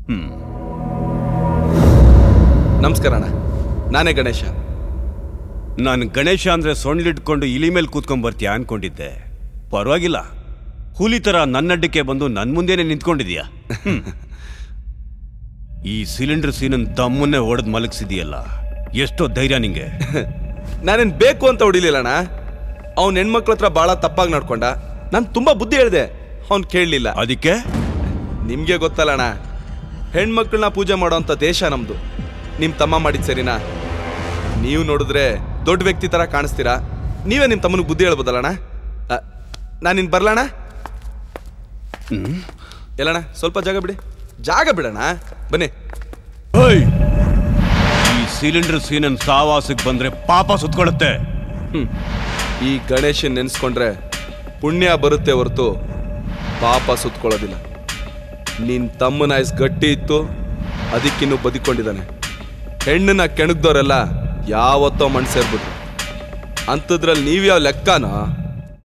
ಹ್ಮ್ ನಮಸ್ಕಾರ ಅಣ್ಣ ನಾನೇ ಗಣೇಶ ನಾನು ಗಣೇಶ ಅಂದ್ರೆ ಸೊಂಡ್ಲಿಟ್ಕೊಂಡು ಇಲಿ ಮೇಲೆ ಕೂತ್ಕೊಂಡ್ ಬರ್ತೀಯಾ ಅನ್ಕೊಂಡಿದ್ದೆ ಪರವಾಗಿಲ್ಲ ಹುಲಿ ತರ ನನ್ನಡ್ಡಕ್ಕೆ ಬಂದು ನನ್ನ ಮುಂದೆನೆ ನಿಂತ್ಕೊಂಡಿದ್ಯಾ ಹ್ಮ್. ಈ ಸಿಲಿಂಡರ್ ಸೀನನ್ ತಮ್ಮನ್ನೇ ಹೊಡೆದ್ ಮಲಗಿಸಿದೀಯಲ್ಲ ಎಷ್ಟೋ ಧೈರ್ಯ ನಿಂಗೆ ನಾನೇನ್ ಬೇಕು ಅಂತ ಹೊಡಿಲಿಲ್ಲ ಅಣ್ಣ ಅವ್ನ ಹೆಣ್ಮಕ್ಳ ಹತ್ರ ಭಾಳ ತಪ್ಪಾಗಿ ನಡ್ಕೊಂಡ ನಾನು ತುಂಬಾ ಬುದ್ಧಿ ಹೇಳಿದೆ ಅವ್ನು ಕೇಳಲಿಲ್ಲ ಅದಕ್ಕೆ ನಿಮ್ಗೆ ಗೊತ್ತಲ್ಲ ಅಣ್ಣ ಹೆಣ್ಮಕ್ಳನ್ನ ಪೂಜೆ ಮಾಡೋಂಥ ದೇಶ ನಮ್ದು ನಿಮ್ ತಮ್ಮ ಮಾಡಿದ್ ಸರಿನಾ ನೀವು ನೋಡಿದ್ರೆ ದೊಡ್ಡ ವ್ಯಕ್ತಿ ತರ ಕಾಣಿಸ್ತೀರಾ ನೀವೇ ನಿಮ್ ತಮ್ಮನಿಗೆ ಬುದ್ಧಿ ಹೇಳ್ಬೋದಲ್ಲ ಅಣ್ಣ ನಾನು ಇನ್ ಬರ್ಲಣ್ಣ ಎಲ್ಲಣ್ಣ ಸ್ವಲ್ಪ ಜಾಗ ಬಿಡಿ ಜಾಗ ಬಿಡಣ್ಣ ಬನ್ನಿ ಹೇಯ್! ಈ ಸಿಲಿಂಡರ್ ಸೀನನ್ ಸಾವಾಸಕ್ಕೆ ಬಂದ್ರೆ ಪಾಪ ಸುತ್ಕೊಳ್ಳುತ್ತೆ ಹ್ಮ್. ಈ ಗಣೇಶನ್ ನೆನ್ಸ್ಕೊಂಡ್ರೆ ಪುಣ್ಯ ಬರುತ್ತೆ ಹೊರತು ಪಾಪ ಸುತ್ಕೊಳ್ಳೋದಿಲ್ಲ ನಿನ್ ತಮ್ಮನ ಆಯ್ಸ್ ಗಟ್ಟಿ ಇತ್ತು ಅದಕ್ಕಿನ್ನೂ ಬದುಕೊಂಡಿದ್ದಾನೆ ಹೆಣ್ಣನ್ನ ಕೆಣಗ್ದವ್ರೆಲ್ಲ ಯಾವತ್ತೋ ಮಣ್ ಸೇರ್ಬಿಟ್ರು ಅಂಥದ್ರಲ್ಲಿ ನೀವ್ಯಾವ ಲೆಕ್ಕನೋ